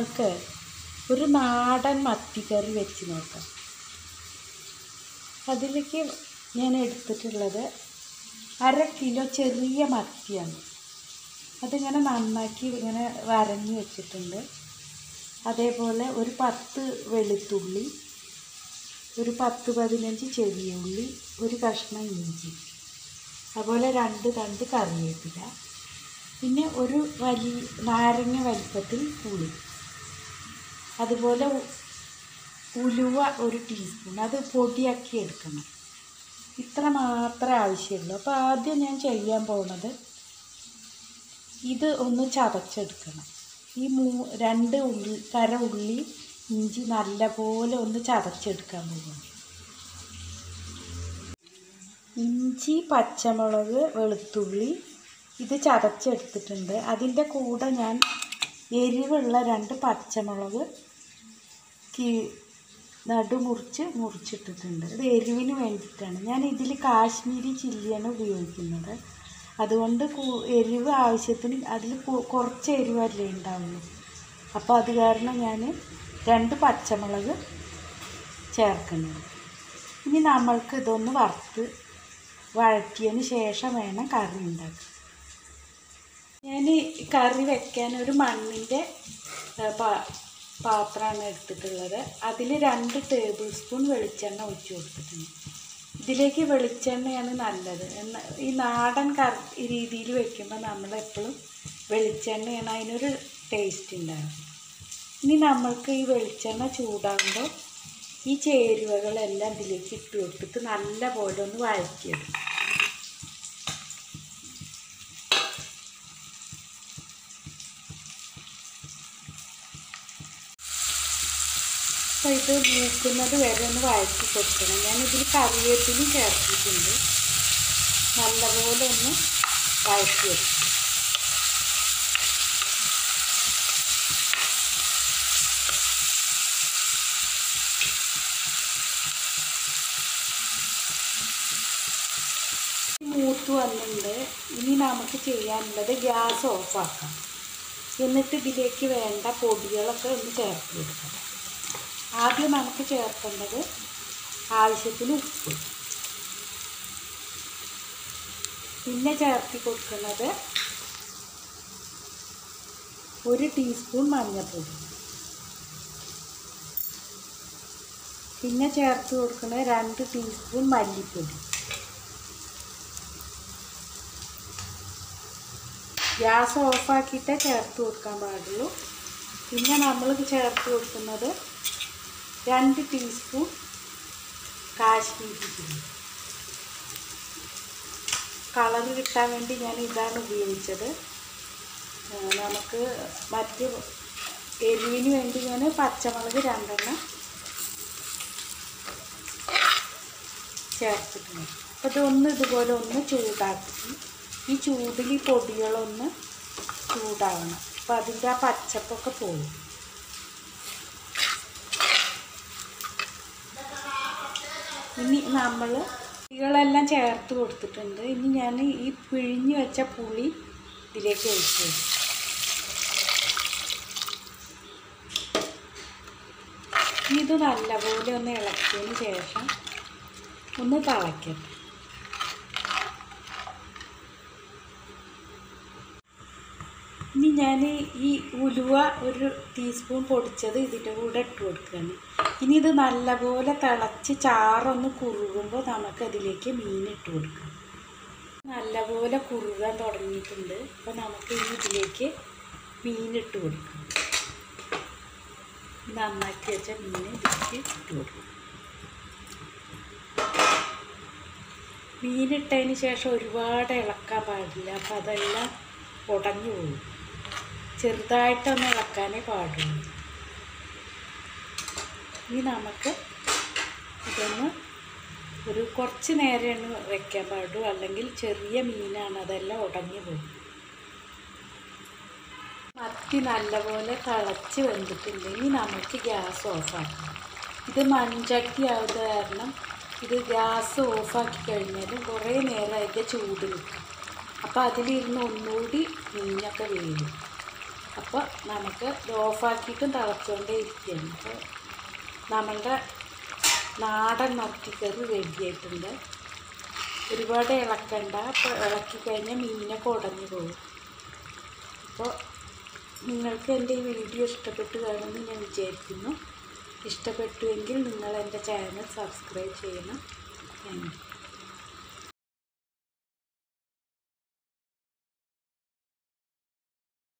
നമ്മൾക്ക് ഒരു നാടൻ മത്തിക്കറി വെച്ച് നോക്കാം അതിലേക്ക് ഞാൻ എടുത്തിട്ടുള്ളത് അര കിലോ ചെറിയ മത്തിയാണ് അതിങ്ങനെ നന്നാക്കി ഇങ്ങനെ വരഞ്ഞ് വെച്ചിട്ടുണ്ട് അതേപോലെ ഒരു പത്ത് വെളുത്തുള്ളി ഒരു പത്ത് പതിനഞ്ച് ചെറിയ ഉള്ളി ഒരു കഷ്ണം ഇഞ്ചി അതുപോലെ രണ്ട് തണ്ട് കറിവേപ്പില പിന്നെ ഒരു വലിയ നാരങ്ങ വലിപ്പത്തിൽ പുളി അതുപോലെ ഉ- ഉലുവ ഒരു ടീസ്പൂൺ അത് പൊടിയാക്കി എടുക്കണം ഇത്ര മാത്രമേ ആവശ്യമുള്ളൂ അപ്പോൾ ആദ്യം ഞാൻ ചെയ്യാൻ പോകുന്നത് ഇത് ഒന്ന് ചതച്ചെടുക്കണം ഈ മൂ രണ്ട് ഉള്ളി കര ഉള്ളി ഇഞ്ചി നല്ലപോലെ ഒന്ന് ചതച്ചെടുക്കാൻ പോകുന്നു ഇഞ്ചി പച്ചമുളക് വെളുത്തുള്ളി ഇത് ചതച്ചെടുത്തിട്ടുണ്ട് അതിൻ്റെ കൂടെ ഞാൻ എരിവുള്ള രണ്ട് പച്ചമുളക് കീ നടുമുറിച്ച് മുറിച്ചിട്ടിട്ടുണ്ട് ഇത് എരിവിന് വേണ്ടിയിട്ടാണ് ഞാൻ ഇതിൽ കാശ്മീരി ചില്ലിയാണ് ഉപയോഗിക്കുന്നത് അതുകൊണ്ട് കൂ- എരിവ് ആവശ്യത്തിന് അതിൽ കു- കുറച്ച് എരിവല്ലേ ഉണ്ടാവുള്ളൂ അപ്പോൾ അത് കാരണം ഞാൻ രണ്ട് പച്ചമുളക് ചേർക്കുന്നത് ഇനി നമ്മൾക്ക് ഇതൊന്ന് വറുത്ത് വഴറ്റിയതിന് ശേഷം വേണം കറി ഉണ്ടാക്കാൻ ഞാൻ കറി വെക്കാൻ ഒരു മണ്ണിൻ്റെ പാത്രമാണ് എടുത്തിട്ടുള്ളത് അതിൽ രണ്ട് ടേബിൾ സ്പൂൺ വെളിച്ചെണ്ണ ഒഴിച്ച് കൊടുത്തിട്ടുണ്ട് ഇതിലേക്ക് വെളിച്ചെണ്ണയാണ് നല്ലത് എന്നാൽ ഈ നാടൻ കറി രീതിയിൽ വെക്കുമ്പോൾ നമ്മളെപ്പോഴും വെളിച്ചെണ്ണയാണ് അതിനൊരു ടേസ്റ്റ് ഉണ്ടാകും ഇനി നമ്മൾക്ക് ഈ വെളിച്ചെണ്ണ ചൂടാകുമ്പോൾ ഈ ചേരുവകളെല്ലാം ഇതിലേക്ക് ഇട്ട് കൊടുത്തിട്ട് നല്ല പോലെ ഒന്ന് വഴറ്റിയെടുക്കും അപ്പോൾ ഇത് മൂക്കുന്നത് വരെ ഒന്ന് വഴറ്റി കൊടുക്കണം ഞാനിതിൽ കറിവേപ്പിലും ചേർത്തിട്ടുണ്ട് നല്ലപോലെ ഒന്ന് വഴറ്റിയെടുക്കും മൂത്ത് വന്നിട്ടുണ്ട് ഇനി നമുക്ക് ചെയ്യാനുള്ളത് ഗ്യാസ് ഓഫാക്കാം എന്നിട്ട് ഇതിലേക്ക് വേണ്ട പൊടികളൊക്കെ ഒന്ന് ചേർത്ത് കൊടുക്കണം ആദ്യം നമുക്ക് ചേർക്കേണ്ടത് ആവശ്യത്തിന് ഉപ്പ് പിന്നെ ചേർത്തി കൊടുക്കുന്നത് ഒരു ടീസ്പൂൺ മഞ്ഞൾപ്പൊടി പിന്നെ ചേർത്ത് കൊടുക്കുന്നത് രണ്ട് ടീസ്പൂൺ മല്ലിപ്പൊടി ഗ്യാസ് ഓഫാക്കിയിട്ടേ ചേർത്ത് കൊടുക്കാൻ പാടുള്ളൂ പിന്നെ നമ്മൾ ചേർത്ത് കൊടുക്കുന്നത് രണ്ട് ടീസ്പൂൺ കാശ്മീരി ചില്ലി കളർ കിട്ടാൻ വേണ്ടി ഞാൻ ഇതാണ് ഉപയോഗിച്ചത് ആ, നമുക്ക് മറ്റ് എരിവിന് വേണ്ടി ഞാൻ പച്ചമുളക് രണ്ടെണ്ണം ചേർത്തിട്ടുണ്ട് അപ്പോൾ ഇതൊന്ന് ഇതുപോലെ ഒന്ന് ചൂടാക്കി ഈ ചൂടിൽ ഈ പൊടികളൊന്ന് ചൂടാവണം അപ്പോൾ അതിൻ്റെ ആ പച്ചപ്പൊക്കെ പോകും ഇനി നമ്മൾ പൊടികളെല്ലാം ചേർത്ത് കൊടുത്തിട്ടുണ്ട് ഇനി ഞാൻ ഈ പിഴിഞ്ഞ് വെച്ച പുളി ഇതിലേക്ക് ഒഴിച്ച് കൊടുക്കും ഇനി ഇത് നല്ലപോലെ ഒന്ന് ഇളക്കിയതിന് ശേഷം ഒന്ന് തിളയ്ക്കട്ടെ ഇനി ഞാൻ ഈ ഉലുവ ഒരു ടീസ്പൂൺ പൊടിച്ചത് ഇതിൻ്റെ കൂടെ ഇട്ട് കൊടുക്കുകയാണ് ഇനി ഇത് നല്ലപോലെ തിളച്ച് ചാറൊന്ന് കുറുകുമ്പോൾ നമുക്ക് അതിലേക്ക് മീൻ ഇട്ട് കൊടുക്കാം നല്ലപോലെ കുറുകാൻ തുടങ്ങിയിട്ടുണ്ട് അപ്പോൾ നമുക്ക് ഇനി ഇതിലേക്ക് മീൻ ഇട്ട് കൊടുക്കാം നന്നാക്കി വെച്ച മീൻ ഇതിലേക്ക് ഇട്ട് കൊടുക്കും മീനിട്ടതിന് ശേഷം ഒരുപാട് ഇളക്കാൻ പാടില്ല അപ്പോൾ അതെല്ലാം ഉടഞ്ഞു പോകും ചെറുതായിട്ടൊന്ന് ഇളക്കാനേ പാടുള്ളൂ ഇനി നമുക്ക് ഇതൊന്ന് ഒരു കുറച്ച് നേരമാണ് വെക്കാൻ പാടുള്ളൂ അല്ലെങ്കിൽ ചെറിയ മീനാണ് അതെല്ലാം ഉടഞ്ഞു പോകും മത്തി നല്ലപോലെ തിളച്ച് വെന്തിട്ടുണ്ട് ഇനി നമുക്ക് ഗ്യാസ് ഓഫാക്കാം ഇത് മൺചട്ടി ആവുന്ന കാരണം ഇത് ഗ്യാസ് ഓഫാക്കി കഴിഞ്ഞാൽ കുറേ നേരം അതിൻ്റെ ചൂട് നിൽക്കും അപ്പോൾ അതിലിരുന്ന് ഒന്നുകൂടി മീനൊക്കെ വേവും അപ്പോൾ നമുക്ക് ഇത് ഓഫാക്കിയിട്ടും തിളച്ചുകൊണ്ടേ ഇരിക്കുകയാണ് അപ്പോൾ നമ്മളുടെ നാടൻ നറുക്കിക്കറി റെഡിയായിട്ടുണ്ട് ഒരുപാട് ഇളക്കണ്ട അപ്പോൾ ഇളക്കി കഴിഞ്ഞാൽ മീനൊക്കെ ഉടഞ്ഞു പോകും അപ്പോൾ നിങ്ങൾക്ക് എൻ്റെ ഈ വീഡിയോ ഇഷ്ടപ്പെട്ട് കാണുമെന്ന് ഞാൻ വിചാരിക്കുന്നു ഇഷ്ടപ്പെട്ടുവെങ്കിൽ നിങ്ങൾ എൻ്റെ ചാനൽ സബ്സ്ക്രൈബ് ചെയ്യണം താങ്ക് യു